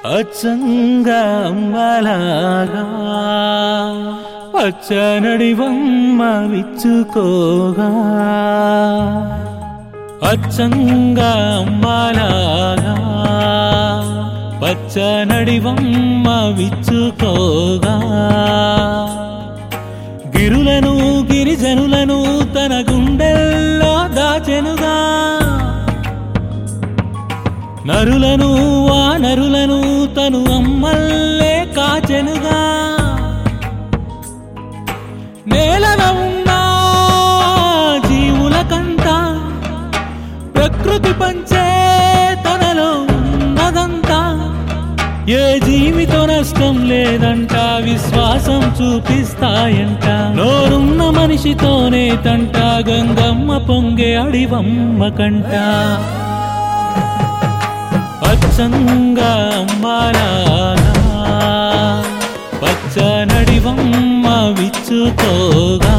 అచ్చంగా అమ్మలాగా పచ్చనడి బొమ్మ విచ్చుకోగా అచ్చంగా అమ్మలాగా పచ్చనడి బొమ్మ విచ్చుకోగా గిరులను గిరిజనులను తన గుండెల్లో దాచెనుగా నరులను ఆ నరులను తను అమ్మల్లే కాచెనుగా నేలన ఉన్న జీవులకంత ప్రకృతి పంచే తనలో ఉన్నదంతా ఏ జీవితో నష్టం లేదంట విశ్వాసం చూపిస్తాయంట నోరున్న మనిషితోనే తంట గంగమ్మ పొంగే అడివమ్మ కంట పచ్చంగా అమ్మాలాగా పచ్చనడివమ్మ విచ్చుకోగా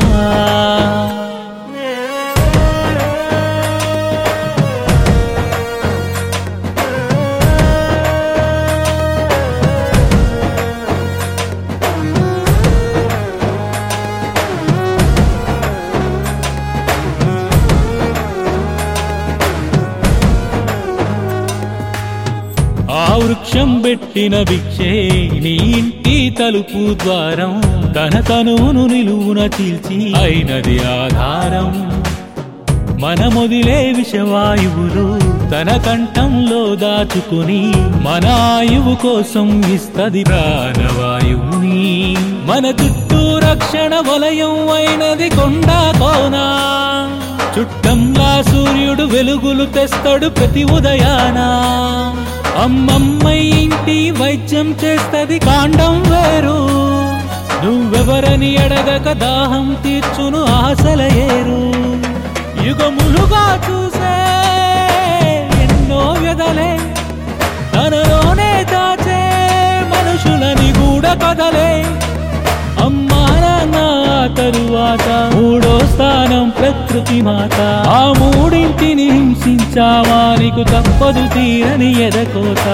ఆ వృక్షం పెట్టిన భిక్షే నీ ఇంటి తలుపు ద్వారం తన తనువును నిలువున చీల్చి అయినది ఆధారం మనమొదిలే విషవాయువులు తన కంఠంలో దాచుకుని మన ఆయువు కోసం ఇస్తది ప్రాణవాయువుని మన చుట్టూ రక్షణ వలయం అయినది కొండ కోనా చుట్టంలా సూర్యుడు వెలుగులు తెస్తాడు ప్రతి ఉదయాన అమ్మమ్మ ఇంటి వైద్యం చేస్తది కాండం వేరు నువ్వెవరని అడగక దాహం తీర్చును ఆశల ఏరు యుగములుగా చూసే ఎన్నో వ్యధలే తనలోనే దాచే మనుషులని కూడా కదలే అమ్మా నాన్న తరువాత మూడో స్థానం ప్రకృతి మాత ఆ మూడింటిని హింసించావా నీకు తప్పదు తీరని ఎదకోత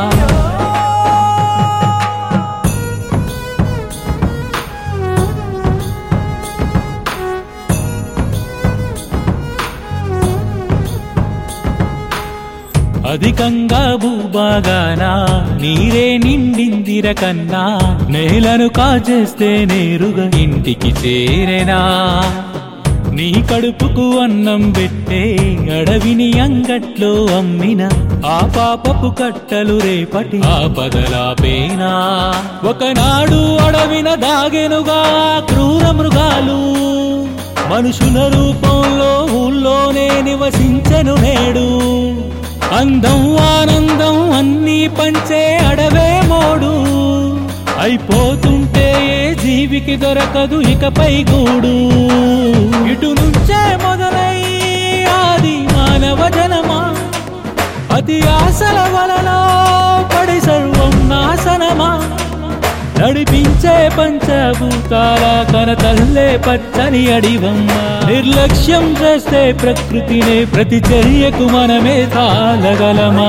అధికంగా భూభాగాన నీరే నిండిందిర కన్నా నేలను కాజేస్తే నేరుగా ఇంటికి చేరేనా నీ కడుపుకు అన్నం పెట్టే అడవిని అంగట్లో అమ్మిన ఆ పాపపు కట్టలు రేపటి ఆపదలాపేనా ఒకనాడు అడవిన దాగెనుగా క్రూర మృగాలు మనుషుల రూపంలో ఊళ్ళోనే నివసించెను నేడు అందం ఆనందం అన్నీ పంచే అడవే మోడు అయిపోతుంటే ఏ జీవికి దొరకదు ఇకపై గూడు ఇటు నుంచే మొదలై ఆది మానవ జనమా అతి ఆశల వలలో పడి సర్వం నాశనమా నడిపించే పంచభూతాల కన తల్లే పచ్చని అడివమ్మ నిర్లక్ష్యం చేస్తే ప్రకృతినే ప్రతి చర్యకు మనమే తాళగలమా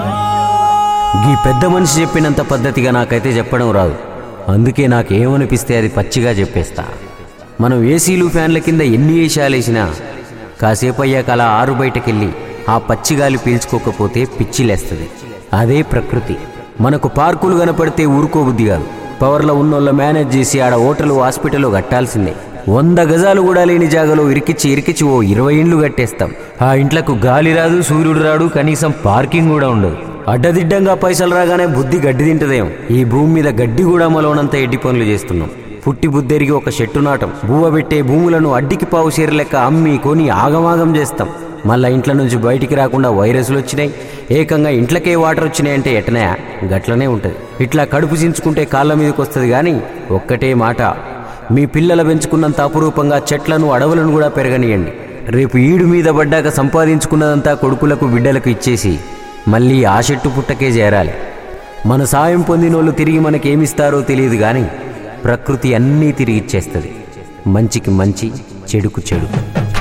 గీ పెద్ద మనిషి చెప్పినంత పద్ధతిగా నాకైతే చెప్పడం రాదు అందుకే నాకేమనిపిస్తే అది పచ్చిగా చెప్పేస్తా మనం ఏసీలు ఫ్యాన్ల కింద ఎన్ని వేషాలేసినా కాసేపు అయ్యాక అలా ఆరు బయటకెళ్ళి ఆ పచ్చిగాలి పీల్చుకోకపోతే పిచ్చిలేస్తుంది అదే ప్రకృతి మనకు పార్కులు కనపడితే ఊరుకోబుద్ది కాదు పవర్లో ఉన్నోళ్ళ మేనేజ్ చేసి ఆడ హోటల్ హాస్పిటల్ కట్టాల్సిందే వంద గజాలు కూడా లేని జాగలో ఇరికిచ్చి ఇరికిచ్చి ఓ ఇరవై ఇండ్లు కట్టేస్తాం ఆ ఇంట్లకు గాలి రాదు సూర్యుడు రాడు కనీసం పార్కింగ్ కూడా ఉండదు అడ్డదిడ్డంగా పైసలు రాగానే బుద్ధి గడ్డి తింటదేం ఈ భూమి మీద గడ్డి కూడా మలోనంత ఎడ్డి పనులు చేస్తున్నాం పుట్టి బుద్ధెరిగి ఒక చెట్టు నాటం బువ్వ పెట్టే భూములను అడ్డికి పావు చీర లెక్క అమ్మి కొని ఆగమాగం చేస్తాం మళ్ళా ఇంట్ల నుంచి బయటికి రాకుండా వైరస్లు వచ్చినాయి ఏకంగా ఇంట్లకే వాటర్ వచ్చినాయంటే ఎటనే గట్లనే ఉంటుంది ఇట్లా కడుపు చించుకుంటే కాళ్ళ మీదకి వస్తుంది కానీ ఒక్కటే మాట మీ పిల్లల పెంచుకున్నంత అపురూపంగా చెట్లను అడవులను కూడా పెరగనియండి రేపు ఈడు మీద పడ్డాక సంపాదించుకున్నదంతా కొడుకులకు బిడ్డలకు ఇచ్చేసి మళ్ళీ ఆ చెట్టు పుట్టకే చేరాలి మన సాయం పొందినోళ్ళు తిరిగి మనకేమిస్తారో తెలియదు కానీ ప్రకృతి అన్నీ తిరిగి ఇచ్చేస్తుంది మంచికి మంచి చెడుకు చెడు